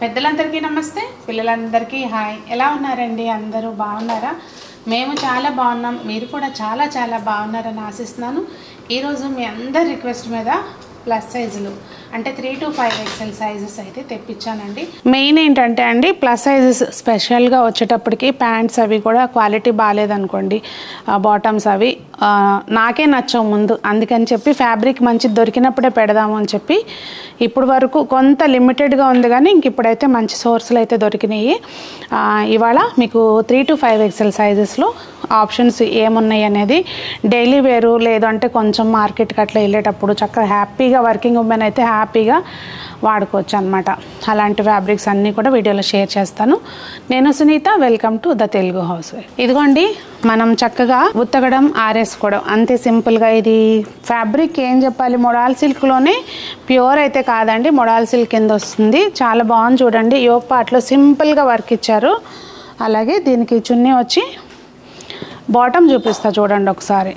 పెద్దలందరికీ నమస్తే పిల్లలందరికీ హాయ్ ఎలా ఉన్నారండి అందరూ బాగున్నారా మేము చాలా బాగున్నాం మీరు కూడా చాలా చాలా బాగున్నారని ఆశిస్తున్నాను ఈరోజు మీ అందరి రిక్వెస్ట్ మీద ప్లస్ సైజులు అంటే three to five XL sizes అయితే తెప్పించానండి మెయిన్ ఏంటంటే అండి ప్లస్ సైజెస్ స్పెషల్గా వచ్చేటప్పటికి ప్యాంట్స్ అవి కూడా క్వాలిటీ బాగాలేదనుకోండి బాటమ్స్ అవి ఆ, నాకే నచ్చవు ముందు అందుకని చెప్పి ఫ్యాబ్రిక్ మంచిది దొరికినప్పుడే పెడదాము అని చెప్పి ఇప్పుడు వరకు కొంత లిమిటెడ్గా ఉంది కానీ ఇంక ఇప్పుడైతే మంచి సోర్సులు అయితే దొరికినాయి ఆ, ఇవాళ మీకు త్రీ టు ఫైవ్ ఎక్స్ఎల్ సైజెస్లో ఆప్షన్స్ ఏమున్నాయి అనేది డైలీ వేరు లేదంటే కొంచెం మార్కెట్కి అట్లా వెళ్ళేటప్పుడు చక్కగా హ్యాపీగా వర్కింగ్ ఉమెన్ అయితే హ్యాపీగా వాడుకోవచ్చు అనమాట అలాంటి ఫ్యాబ్రిక్స్ అన్నీ కూడా వీడియోలో షేర్ చేస్తాను నేను Sunitha welcome to the Telugu house ఇదిగోండి మనం చక్కగా ఉత్తగడం ఆరేసుకోవడం అంతే సింపుల్గా ఇది ఫ్యాబ్రిక్ ఏం చెప్పాలి మొడాల్ సిల్క్లోనే ప్యూర్ అయితే కాదండి మొడాల్ సిల్క్ కింద వస్తుంది చాలా బాగుంది చూడండి యోగ్ పార్ట్లో సింపుల్గా వర్క్ ఇచ్చారు అలాగే దీనికి చున్నీ వచ్చి బాటమ్ చూపిస్తా చూడండి ఒకసారి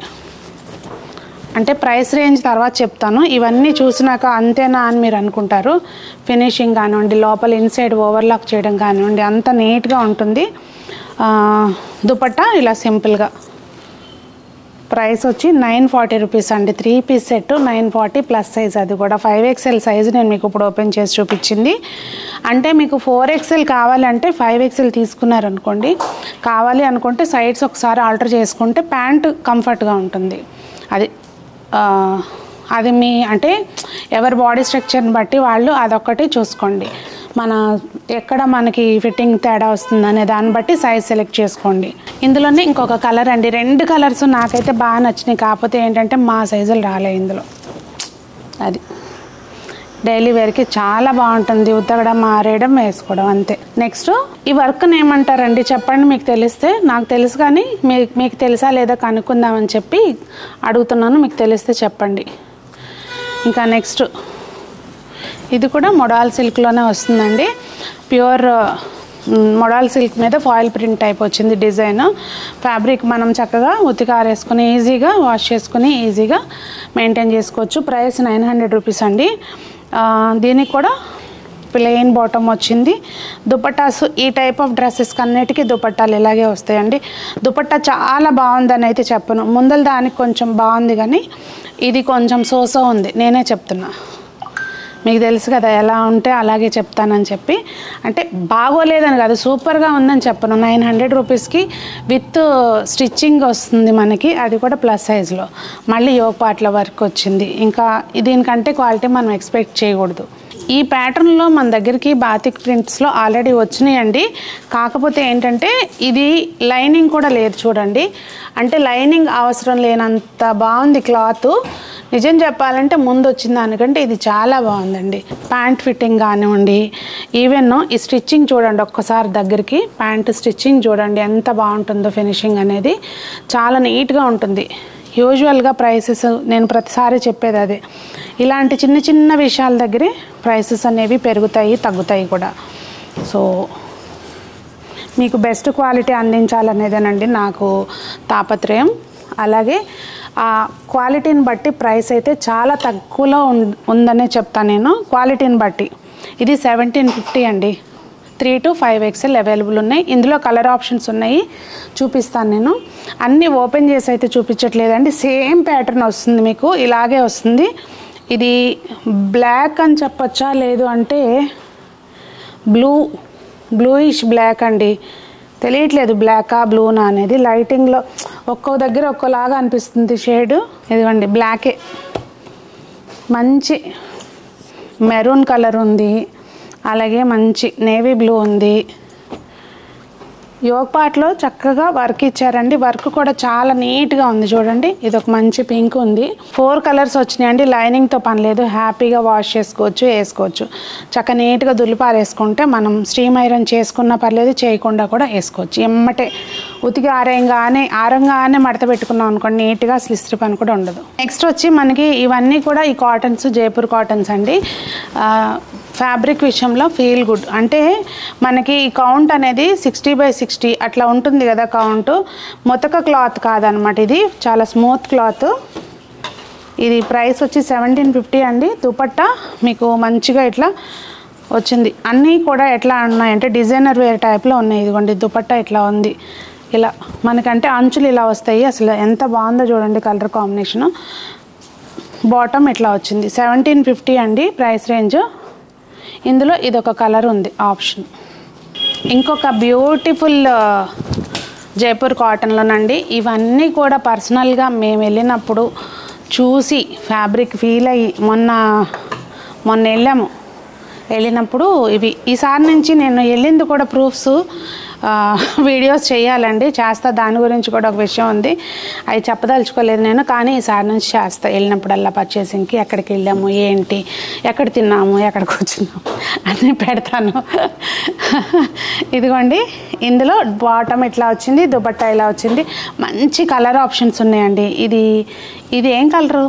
అంటే ప్రైస్ రేంజ్ తర్వాత చెప్తాను ఇవన్నీ చూసినాక అంతేనా అని మీరు అనుకుంటారు ఫినిషింగ్ కానివ్వండి లోపల ఇన్సైడ్ ఓవర్లాక్ చేయడం కానివ్వండి అంత నీట్గా ఉంటుంది ఆ, దుపట్టా ఇలా సింపుల్గా ప్రైస్ వచ్చి నైన్ ఫార్టీ రూపీస్ అండి three piece set nine forty plus size అది కూడా ఫైవ్ ఎక్స్ఎల్ సైజ్ నేను మీకు ఇప్పుడు ఓపెన్ చేసి చూపించింది అంటే మీకు ఫోర్ ఎక్స్ఎల్ కావాలంటే ఫైవ్ ఎక్స్ఎల్ తీసుకున్నారనుకోండి కావాలి అనుకుంటే సైడ్స్ ఒకసారి ఆల్టర్ చేసుకుంటే ప్యాంట్ కంఫర్ట్గా ఉంటుంది అది ఆ, అది మీ అంటే ఎవరి బాడీ స్ట్రక్చర్ని బట్టి వాళ్ళు అదొక్కటి చూసుకోండి మన ఎక్కడ మనకి ఫిట్టింగ్ తేడా వస్తుంది అనే దాన్ని బట్టి సైజ్ సెలెక్ట్ చేసుకోండి ఇందులోనే ఇంకొక కలర్ అండి రెండు కలర్స్ నాకైతే బాగా నచ్చినాయి కాకపోతే ఏంటంటే మా సైజులు రాలే ఇందులో అది డైలీ వేర్కి చాలా బాగుంటుంది ఉతకడం ఆరేయడం వేసుకోవడం అంతే నెక్స్ట్ ఈ వర్క్ని ఏమంటారండి చెప్పండి మీకు తెలిస్తే నాకు తెలుసు కానీ మీ మీకు తెలుసా లేదా కనుక్కుందామని చెప్పి అడుగుతున్నాను మీకు తెలిస్తే చెప్పండి ఇంకా నెక్స్ట్ ఇది కూడా మొడాల్ సిల్క్లోనే వస్తుందండి ప్యూర్ మొడాల్ సిల్క్ మీద ఫాయిల్ ప్రింట్ టైప్ వచ్చింది డిజైన్ ఫ్యాబ్రిక్ మనం చక్కగా ఉతికి ఆరేసుకుని ఈజీగా వాష్ చేసుకుని ఈజీగా మెయింటైన్ చేసుకోవచ్చు ప్రైస్ నైన్ హండ్రెడ్ రూపీస్ అండి ఆ, దీనికి కూడా ప్లెయిన్ బాటమ్ వచ్చింది దుపట్టాస్ ఈ టైప్ ఆఫ్ డ్రెస్సెస్ అన్నిటికీ దుపట్టాలు ఇలాగే వస్తాయండి దుపట్టా చాలా బాగుందని అయితే చెప్పను ముందల దానికి కొంచెం బాగుంది కానీ ఇది కొంచెం సోసో ఉంది నేనే చెప్తున్నా మీకు తెలుసు కదా ఎలా ఉంటే అలాగే చెప్తానని చెప్పి అంటే బాగోలేదని కాదు సూపర్గా ఉందని చెప్పను నైన్ హండ్రెడ్ రూపీస్కి విత్ స్టిచ్చింగ్ వస్తుంది మనకి అది కూడా ప్లస్ సైజ్లో మళ్ళీ యోగ్ పార్ట్ల వర్క్ వచ్చింది ఇంకా దీనికంటే క్వాలిటీ మనం ఎక్స్పెక్ట్ చేయకూడదు ఈ ప్యాటర్న్లో మన దగ్గరికి బాతిక్ ప్రింట్స్లో ఆల్రెడీ వచ్చినాయండి కాకపోతే ఏంటంటే ఇది లైనింగ్ కూడా లేదు చూడండి అంటే లైనింగ్ అవసరం లేనంత బాగుంది క్లాత్ నిజం చెప్పాలంటే ముందు వచ్చిన దానికంటే ఇది చాలా బాగుందండి ప్యాంట్ ఫిట్టింగ్ కానివ్వండి ఈవెన్ ఈ స్టిచ్చింగ్ చూడండి ఒక్కసారి దగ్గరికి ప్యాంట్ స్టిచ్చింగ్ చూడండి ఎంత బాగుంటుందో ఫినిషింగ్ అనేది చాలా నీట్గా ఉంటుంది యూజువల్గా ప్రైసెస్ నేను ప్రతిసారి చెప్పేది అదే ఇలాంటి చిన్న చిన్న విషయాల దగ్గరే ప్రైసెస్ అనేవి పెరుగుతాయి తగ్గుతాయి కూడా సో మీకు బెస్ట్ క్వాలిటీ అందించాలనేదేనండి నాకు తాపత్రయం అలాగే ఆ క్వాలిటీని బట్టి ప్రైస్ అయితే చాలా తక్కువలో ఉం- ఉందనే చెప్తాను నేను క్వాలిటీని బట్టి ఇది సెవెంటీన్ ఫిఫ్టీ అండి three to five XL available ఉన్నాయి ఇందులో కలర్ ఆప్షన్స్ ఉన్నాయి చూపిస్తాను నేను అన్నీ ఓపెన్ చేసి అయితే చూపించట్లేదండి సేమ్ ప్యాటర్న్ వస్తుంది మీకు ఇలాగే వస్తుంది ఇది బ్లాక్ అని చెప్పొచ్చా లేదు అంటే బ్లూ బ్లూయిష్ బ్లాక్ అండి తెలియట్లేదు బ్లాకా బ్లూనా అనేది లైటింగ్లో ఒక్కో దగ్గర ఒక్కోలాగా అనిపిస్తుంది షేడ్ ఇదిగోండి బ్లాకే మంచి మెరూన్ కలర్ ఉంది అలాగే మంచి నేవీ బ్లూ ఉంది యోగ్ పార్ట్లో చక్కగా వర్క్ ఇచ్చారండి వర్క్ కూడా చాలా నీట్గా ఉంది చూడండి ఇది ఒక మంచి పింక్ ఉంది ఫోర్ కలర్స్ వచ్చినాయండి లైనింగ్తో పని లేదు హ్యాపీగా వాష్ చేసుకోవచ్చు వేసుకోవచ్చు చక్క నీట్గా దులిపారేసుకుంటే మనం స్టీమ్ ఐరన్ చేసుకున్న పర్లేదు చేయకుండా కూడా వేసుకోవచ్చు ఎమ్మటే ఉతికి ఆరేయంగానే ఆరంగానే మడత పెట్టుకున్నాం అనుకోండి నీట్గా అసలు ఇస్త్రీ పని కూడా ఉండదు నెక్స్ట్ వచ్చి మనకి ఇవన్నీ కూడా ఈ కాటన్స్ జైపూర్ కాటన్స్ అండి ఆ, ఫ్యాబ్రిక్ విషయంలో ఫీల్ గుడ్ అంటే మనకి ఈ కౌంట్ అనేది సిక్స్టీ బై సిక్స్టీ అట్లా ఉంటుంది కదా కౌంట్ మొతక క్లాత్ కాదనమాట ఇది చాలా స్మూత్ క్లాత్ ఇది ప్రైస్ వచ్చి సెవెంటీన్ ఫిఫ్టీ అండి దుపట్టా మీకు మంచిగా ఇట్లా వచ్చింది అన్నీ కూడా ఎట్లా ఉన్నాయంటే డిజైనర్ వేర్ టైప్లో ఉన్నాయి ఇదిగోండి దుపట్టా ఇట్లా ఉంది ఇలా మనకంటే అంచులు ఇలా వస్తాయి అసలు ఎంత బాగుందో చూడండి కలర్ కాంబినేషను బాటమ్ ఇట్లా వచ్చింది సెవెంటీన్ ఫిఫ్టీ అండి ప్రైస్ రేంజ్ ఇందులో ఇదొక కలర్ ఉంది ఆప్షన్ ఇంకొక బ్యూటిఫుల్ జైపూర్ కాటన్లోనండి ఇవన్నీ కూడా పర్సనల్గా మేము వెళ్ళినప్పుడు చూసి ఫ్యాబ్రిక్ ఫీల్ అయ్యి మొన్న మొన్న వెళ్ళాము వెళ్ళినప్పుడు ఇవి ఈసారి నుంచి నేను వెళ్ళింది కూడా ప్రూఫ్స్ వీడియోస్ చేయాలండి చేస్తా దాని గురించి కూడా ఒక విషయం ఉంది అవి చెప్పదలుచుకోలేదు నేను కానీ ఈసారి నుంచి చేస్తా వెళ్ళినప్పుడల్లా పర్చేసింగ్కి ఎక్కడికి వెళ్ళాము ఏంటి ఎక్కడ తిన్నాము ఎక్కడ కూర్చున్నాము అన్నీ పెడతాను ఇదిగోండి ఇందులో బాటమ్ ఇట్లా వచ్చింది దుపట్టా ఇలా వచ్చింది మంచి కలర్ ఆప్షన్స్ ఉన్నాయండి ఇది ఇది ఏం కలరు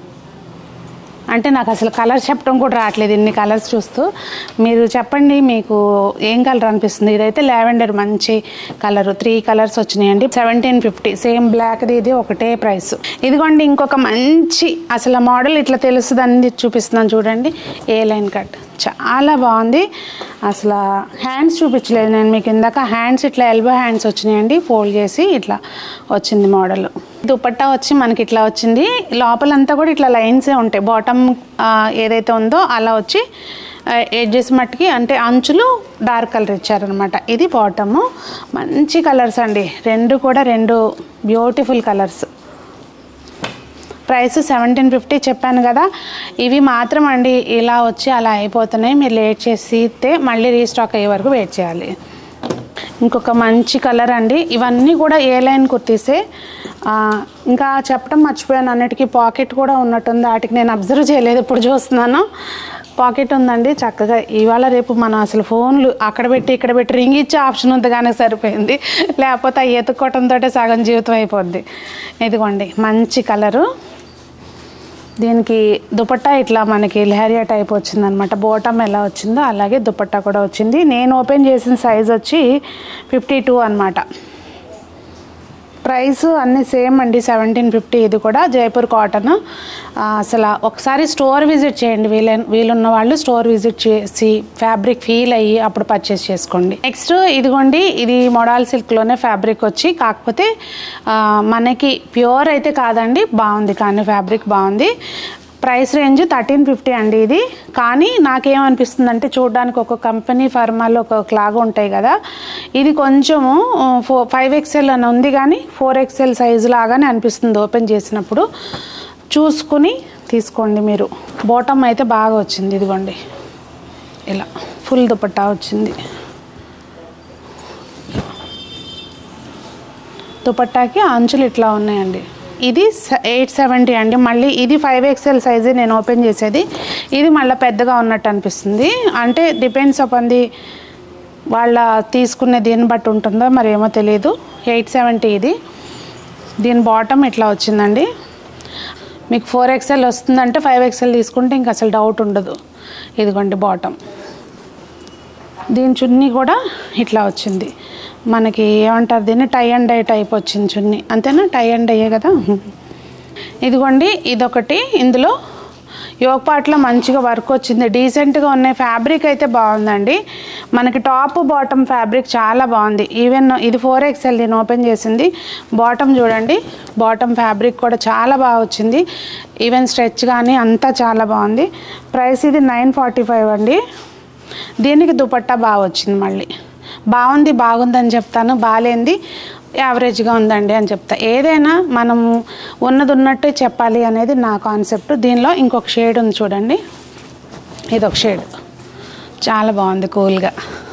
అంటే నాకు అసలు కలర్ చెప్పడం కూడా రావట్లేదు ఇన్ని కలర్స్ చూస్తూ మీరు చెప్పండి మీకు ఏం కలర్ అనిపిస్తుంది ఇదైతే లావెండర్ మంచి కలర్ త్రీ కలర్స్ వచ్చినాయండి సెవెంటీన్ ఫిఫ్టీ సేమ్ బ్లాక్ది ఇది ఒకటే ప్రైస్ ఇదిగోండి ఇంకొక మంచి అసలు మోడల్ ఇట్లా తెలుస్తుందని చూపిస్తున్నాను చూడండి ఏ లైన్ కట్ చాలా బాగుంది అసలు హ్యాండ్స్ చూపించలేదు నేను మీకు ఇందాక హ్యాండ్స్ ఇట్లా ఎల్బో హ్యాండ్స్ వచ్చినాయండి ఫోల్డ్ చేసి ఇట్లా వచ్చింది మోడల్ దుపట్టా వచ్చి మనకి ఇట్లా వచ్చింది లోపలంతా కూడా ఇట్లా లైన్సే ఉంటాయి బాటమ్ ఏదైతే ఉందో అలా వచ్చి ఎడ్జెస్ మట్టుకి అంటే అంచులు డార్క్ కలర్ ఇచ్చారనమాట ఇది బాటము మంచి కలర్స్ అండి రెండు కూడా రెండు beautiful colours price seventeen fifty చెప్పాను కదా ఇవి మాత్రం అండి ఇలా వచ్చి అలా అయిపోతున్నాయి మీరు లేట్ చేసితే మళ్ళీ రీస్టాక్ అయ్యే వరకు వెయిట్ చేయాలి ఇంకొక మంచి కలర్ అండి ఇవన్నీ కూడా ఏ లైన్ కుర్తీసే ఆ, ఇంకా చెప్పడం మర్చిపోయాను అన్నిటికీ పాకెట్ కూడా ఉన్నట్టుంది వాటికి నేను అబ్జర్వ్ చేయలేదు ఇప్పుడు చూస్తున్నాను పాకెట్ ఉందండి చక్కగా ఇవాళ రేపు మనం అసలు ఫోన్లు అక్కడ పెట్టి ఇక్కడ పెట్టి రింగ్ ఇచ్చే ఆప్షన్ ఉంది కానీ సరిపోయింది లేకపోతే ఆ ఎత్తుక్కోవడంతో సగం జీవితం అయిపోద్ది ఇదిగోండి మంచి కలరు దీనికి దుపట్టా ఇట్లా మనకి లెహరియా టైప్ వచ్చిందనమాట బోటమ్ ఎలా వచ్చిందో అలాగే దుపట్టా కూడా వచ్చింది నేను ఓపెన్ చేసిన సైజ్ వచ్చి ఫిఫ్టీ టూ అనమాట ప్రైస్ అన్నీ సేమ్ అండి సెవెంటీన్ ఫిఫ్టీ ఇది కూడా జైపూర్ కాటన్ ఆ, అసలు ఒకసారి స్టోర్ విజిట్ చేయండి వీళ్ళ వీలున్న వాళ్ళు స్టోర్ విజిట్ చేసి ఫ్యాబ్రిక్ ఫీల్ అయ్యి అప్పుడు పర్చేస్ చేసుకోండి నెక్స్ట్ ఇదిగోండి ఇది మొడాల్ సిల్క్లోనే ఫ్యాబ్రిక్ వచ్చి కాకపోతే ఆ, మనకి ప్యూర్ అయితే కాదండి బాగుంది కానీ ఫ్యాబ్రిక్ బాగుంది ప్రైస్ రేంజ్ థర్టీన్ ఫిఫ్టీ అండి ఇది కానీ నాకేమనిపిస్తుంది అంటే చూడడానికి ఒక కంపెనీ ఫర్మాలో ఒక లాగా ఉంటాయి కదా ఇది కొంచెము ఫో ఫైవ్ ఎక్స్ఎల్ అని ఉంది కానీ ఫోర్ ఎక్స్ఎల్ సైజు లాగానే అనిపిస్తుంది ఓపెన్ చేసినప్పుడు చూసుకుని తీసుకోండి మీరు బాటమ్ అయితే బాగా వచ్చింది ఇదిగోండి ఇలా ఫుల్ దుపట్టా వచ్చింది దుపట్టాకి అంచులు ఇట్లా ఉన్నాయండి ఇది ఎయిట్ సెవెంటీ అండి మళ్ళీ ఇది ఫైవ్ ఎక్స్ఎల్ సైజే నేను ఓపెన్ చేసేది ఇది మళ్ళీ పెద్దగా ఉన్నట్టు అనిపిస్తుంది అంటే డిపెండ్స్ అపాన్ ది వాళ్ళ తీసుకునే దీన్ని బట్టి ఉంటుందో మరి ఏమో తెలియదు ఎయిట్ సెవెంటీ ఇది దీని బాటమ్ ఇట్లా వచ్చిందండి మీకు ఫోర్ ఎక్స్ఎల్ వస్తుందంటే ఫైవ్ ఎక్స్ఎల్ తీసుకుంటే ఇంక అసలు డౌట్ ఉండదు ఇదిగోండి బాటమ్ దీని చున్నీ కూడా ఇట్లా వచ్చింది మనకి ఏమంటారు దీన్ని టై అండ్ డై టైప్ వచ్చింది చున్నీ అంతేనా టై అండ్ డైయే కదా ఇదిగోండి ఇదొకటి ఇందులో యోగ పాటలో మంచిగా వర్క్ వచ్చింది డీసెంట్గా ఉన్నాయి ఫ్యాబ్రిక్ అయితే బాగుందండి మనకి టాప్ బాటమ్ ఫ్యాబ్రిక్ చాలా బాగుంది ఈవెన్ ఇది ఫోర్ ఎక్స్ఎల్ నేను ఓపెన్ చేసింది బాటమ్ చూడండి బాటమ్ ఫ్యాబ్రిక్ కూడా చాలా బాగా వచ్చింది ఈవెన్ స్ట్రెచ్ కానీ అంతా చాలా బాగుంది ప్రైస్ ఇది నైన్ ఫార్టీ ఫైవ్ అండి దీనికి దుపట్టా బాగా వచ్చింది మళ్ళీ బాగుంది బాగుందని చెప్తాను బాగాలేంది యావరేజ్గా ఉందండి అని చెప్తా ఏదైనా మనం ఉన్నది ఉన్నట్టు చెప్పాలి అనేది నా కాన్సెప్ట్ దీనిలో ఇంకొక షేడ్ ఉంది చూడండి ఇది ఒక షేడ్ చాలా బాగుంది కూల్గా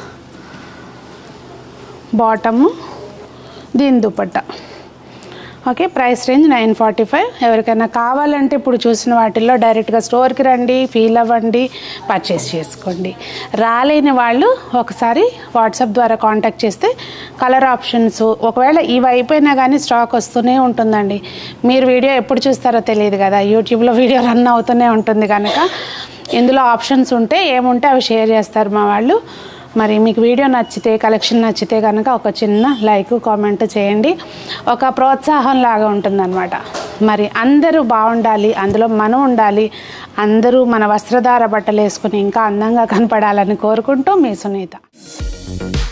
బాటము దీని dupatta okay price range nine forty five ఎవరికైనా కావాలంటే ఇప్పుడు చూసిన వాటిల్లో డైరెక్ట్గా స్టోర్కి రండి ఫీల్ అవ్వండి పర్చేస్ చేసుకోండి రాలేని వాళ్ళు ఒకసారి వాట్సాప్ ద్వారా కాంటాక్ట్ చేస్తే కలర్ ఆప్షన్స్ ఒకవేళ ఇవి అయిపోయినా కానీ స్టాక్ వస్తూనే ఉంటుందండి మీరు వీడియో ఎప్పుడు చూస్తారో తెలియదు కదా యూట్యూబ్లో వీడియో రన్ అవుతూనే ఉంటుంది కనుక ఇందులో ఆప్షన్స్ ఉంటే ఏముంటే అవి షేర్ చేస్తారు మా వాళ్ళు మరి మీకు వీడియో నచ్చితే కలెక్షన్ నచ్చితే కనుక ఒక చిన్న లైక్ కామెంట్ చేయండి ఒక ప్రోత్సాహం లాగా ఉంటుందన్నమాట మరి అందరూ బాగుండాలి అందులో మనం ఉండాలి అందరూ మన వస్త్రధార బట్టలు వేసుకుని ఇంకా అందంగా కనపడాలని కోరుకుంటూ మీ సునీత